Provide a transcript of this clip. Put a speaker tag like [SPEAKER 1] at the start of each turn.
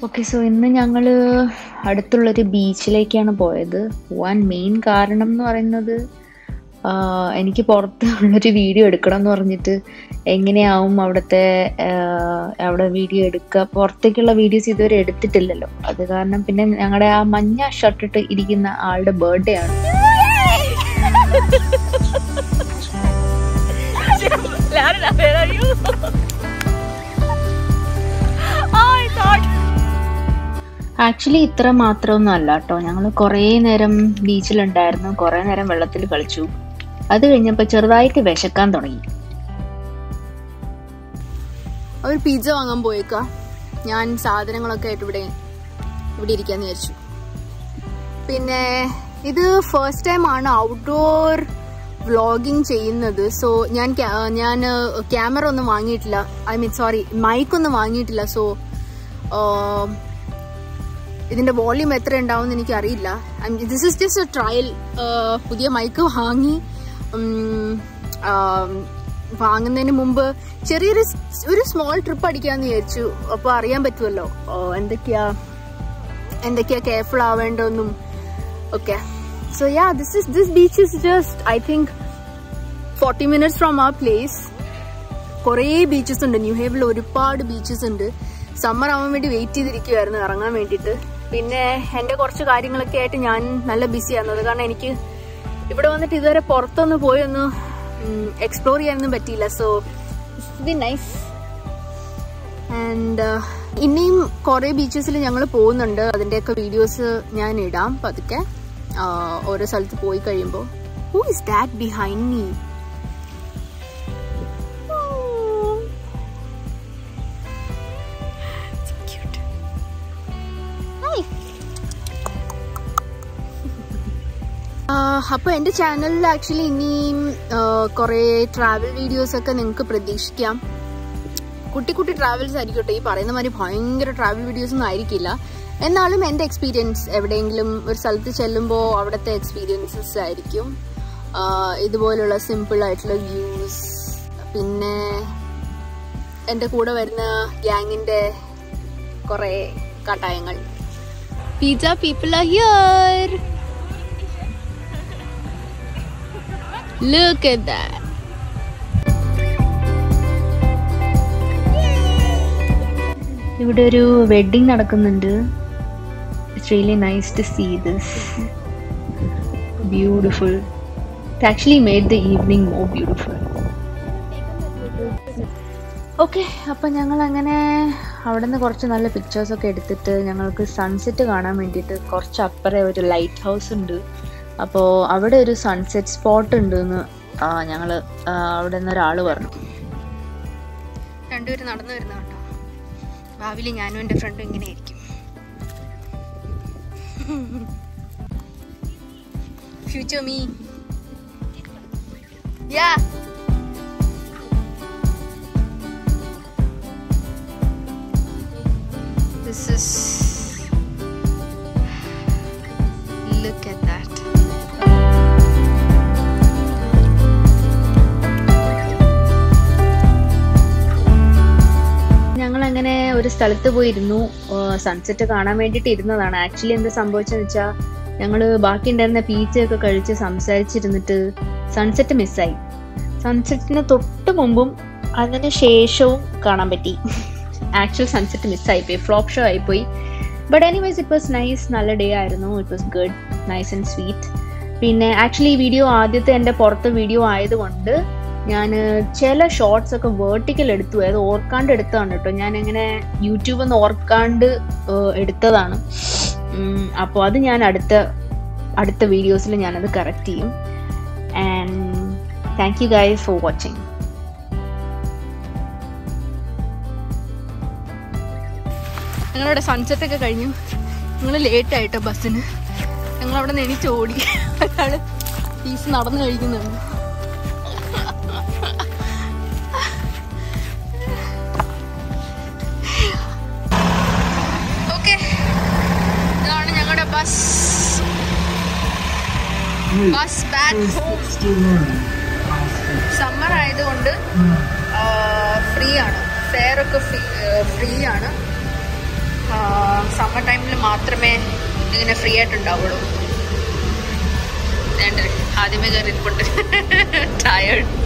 [SPEAKER 1] Okay so ഇന്ന് ഞങ്ങൾ അടുത്തുള്ളൊരു ബീച്ചിലേക്കാണ് പോയത് പോവാൻ മെയിൻ കാരണം എന്ന് പറയുന്നത് ആഹ് എനിക്ക് പുറത്ത് ഉള്ളൊരു വീഡിയോ എടുക്കണം എന്ന് പറഞ്ഞിട്ട് എങ്ങനെയാവും അവിടുത്തെ ആഹ് അവിടെ വീഡിയോ എടുക്കുക പുറത്തേക്കുള്ള വീഡിയോസ് ഇതുവരെ എടുത്തിട്ടില്ലല്ലോ അത് കാരണം പിന്നെ ഞങ്ങളുടെ ആ മഞ്ഞ ഷർട്ടിട്ട് ഇരിക്കുന്ന ആളുടെ ബർത്ത്ഡേ ആണ്
[SPEAKER 2] Lara, where are you? oh, I thought.
[SPEAKER 1] Actually ഇത്ര മാത്രമൊന്നും അല്ല കേട്ടോ ഞങ്ങൾ കുറേ നേരം ബീച്ചിലുണ്ടായിരുന്നു കുറേ നേരം വെള്ളത്തിൽ കളിച്ചു അത് കഴിഞ്ഞപ്പോൾ ചെറുതായിട്ട് വിശക്കാൻ തുടങ്ങി
[SPEAKER 2] അവർ പിസ്സ വാങ്ങാൻ പോയേക്കാ ഞാൻ സാധനങ്ങളൊക്കെ ആയിട്ട് ഇവിടെ ഇവിടെ ഇരിക്കാന്ന് വിചാരിച്ചു പിന്നെ ഇത് ഫസ്റ്റ് ടൈം ആണ് ഔട്ട്ഡോർ വ്ളോഗിങ് ചെയ്യുന്നത് സോ ഞാൻ ക്യാ- ഞാൻ ക്യാമറ ഒന്നും വാങ്ങിയിട്ടില്ല ഐ മീൻ സോറി മൈക്കൊന്നും വാങ്ങിയിട്ടില്ല സോ ഇതിന്റെ വോള്യൂം എത്ര ഉണ്ടാവും എന്ന് എനിക്ക് അറിയില്ല this is just a trial പുതിയ മൈക്ക് വാങ്ങി ഉം, ആം, വാങ്ങുന്നതിന് മുമ്പ് ചെറിയൊരു സ് ഒരു സ്മോൾ ട്രിപ്പ് അടിക്കാന്ന് വിചാരിച്ചു അപ്പൊ അറിയാൻ പറ്റുമല്ലോ ഓ, എന്തൊക്കെയാ എന്തൊക്കെയാ കെയർഫുൾ ആവേണ്ടതെന്നും ഒക്കെ so ya this is this beach is just I think forty minutes from ആ പ്ലേസ് കുറേ ബീച്ചസ് ഉണ്ട് ന്യൂ ഹേവിൽ ഒരുപാട് ബീച്ചസ് ഉണ്ട് സമ്മർ ആവാൻ വേണ്ടി വെയിറ്റ് ചെയ്തിരിക്കുവായിരുന്നു ഇറങ്ങാൻ വേണ്ടിയിട്ട് പിന്നെ എൻ്റെ കുറച്ച് കാര്യങ്ങളൊക്കെ ആയിട്ട് ഞാൻ നല്ല ബിസി ആയിരുന്നത് കാരണം എനിക്ക് ഇവിടെ വന്നിട്ട് ഇതുവരെ പുറത്തൊന്ന് പോയി ഒന്ന് എക്സ്പ്ലോർ ചെയ്യാനൊന്നും പറ്റിയില്ല സോ ബി നൈസ് ആൻഡ് ഇനിയും കുറേ ബീച്ചസിൽ ഞങ്ങൾ പോകുന്നുണ്ട് അതിൻ്റെയൊക്കെ വീഡിയോസ് ഞാൻ ഇടാം പതുക്കെ ആ, ഓരോ സ്ഥലത്ത് പോയി കഴിയുമ്പോൾ who is that behind me അപ്പോൾ എൻ്റെ ചാനലിൽ ആക്ച്വലി ഇനിയും കുറേ ട്രാവൽ വീഡിയോസ് ഒക്കെ നിങ്ങൾക്ക് പ്രതീക്ഷിക്കാം കുട്ടി കുട്ടി ട്രാവൽസ് ആയിരിക്കട്ടെ ഈ പറയുന്ന മാതിരി ഭയങ്കര ട്രാവൽ വീഡിയോസ് ഒന്നും ആയിരിക്കില്ല എന്നാലും എൻ്റെ എക്സ്പീരിയൻസ് എവിടെയെങ്കിലും ഒരു സ്ഥലത്ത് ചെല്ലുമ്പോൾ അവിടുത്തെ എക്സ്പീരിയൻസസ് ആയിരിക്കും ആഹ് ഇതുപോലുള്ള സിമ്പിൾ ആയിട്ടുള്ള വ്യൂസ് പിന്നെ എൻ്റെ കൂടെ വരുന്ന ഗ്യാങ്ങിൻ്റെ കുറേ കട്ടായങ്ങൾ പിസ്സ പീപ്പിൾ ആർ ഹിയർ ലുക്ക് at that
[SPEAKER 1] ഇവിടെ ഒരു വെഡിങ് നടക്കുന്നുണ്ട് it's really nice to see this beautiful it actually made the evening more beautiful okay അപ്പം ഞങ്ങൾ അങ്ങനെ അവിടെ നിന്ന് കുറച്ച് നല്ല പിക്ചേഴ്സൊക്കെ എടുത്തിട്ട് ഞങ്ങൾക്ക് സൺസെറ്റ് കാണാൻ വേണ്ടിയിട്ട് കുറച്ച് അപ്പുറേ ഒരു ലൈറ്റ് ഹൗസ് ഉണ്ട് അപ്പോൾ അവിടെ ഒരു സൺസെറ്റ് സ്പോട്ട് ഉണ്ട് എന്ന് ഞങ്ങൾ അവിടെ നിന്ന് ഒരാൾ പറഞ്ഞു
[SPEAKER 2] രണ്ടുപേരും നടന്നു വരുന്ന കേട്ടോ ഭാവിയിൽ ഞാനും എൻ്റെ ഫ്രണ്ടും ഇങ്ങനെ ആയിരിക്കും future me ya This is. Look at that.
[SPEAKER 1] ഞങ്ങൾ അങ്ങനെ ഒരു സ്ഥലത്ത് പോയിരുന്നു സൺസെറ്റ് കാണാൻ വേണ്ടിയിട്ട് ഇരുന്നതാണ് ആക്ച്വലി എന്താ സംഭവിച്ചെന്ന് വെച്ചാൽ ഞങ്ങൾ ബാക്കി ഉണ്ടായിരുന്ന പീച്ചയൊക്കെ കഴിച്ച് സംസാരിച്ചിരുന്നിട്ട് സൺസെറ്റ് മിസ്സായി സൺസെറ്റിന് തൊട്ട് മുമ്പും അതിന് ശേഷവും കാണാൻ പറ്റി ആക്ച്വൽ സൺസെറ്റ് മിസ്സായിപ്പോയി ഫ്ലോപ്പ് ഷോ ആയിപ്പോയി but anyways it was nice നല്ല ഡേ ആയിരുന്നു it was good nice and sweet പിന്നെ ആക്ച്വലി ഈ വീഡിയോ ആദ്യത്തെ എൻ്റെ പുറത്തെ വീഡിയോ ആയതുകൊണ്ട് ഞാൻ ചില ഷോർട്സ് ഒക്കെ വേർട്ടിക്കൽ എടുത്തു അത് ഓർക്കാണ്ട് എടുത്തതാണ് കേട്ടോ ഞാൻ ഇങ്ങനെ യൂട്യൂബിൽ നിന്ന് ഓർക്കാണ്ട് ഏഹ്, എടുത്തതാണ് അപ്പോൾ അത് ഞാൻ അടുത്ത അടുത്ത വീഡിയോസിൽ ഞാനത് കറക്റ്റ് ചെയ്യും and thank you guys for watching
[SPEAKER 2] ഞങ്ങളുടെ സൺസെറ്റ് ഒക്കെ കഴിഞ്ഞു ഞങ്ങൾ ലേറ്റ് ആയിട്ടോ ബസ്സിന് ഞങ്ങൾ അവിടെ നിന്ന് എണീറ്റ് ഓടി ഒരാള് പീസ് നടന്നു കഴിക്കുന്നുണ്ട് ഓക്കെ ഇതാണ് ഞങ്ങളുടെ bus bus back home summer ആയതുകൊണ്ട് ഫ്രീ ആണ് ഫെയർ ഒക്കെ ഫ്രീ ആണ് സമ്മർ ടൈമിൽ മാത്രമേ ഇങ്ങനെ ഫ്രീ ആയിട്ടുണ്ടാവുള്ളൂ വേണ്ട ആദ്യമേ കയറി ഇരിപ്പുണ്ട് ടയേർഡ്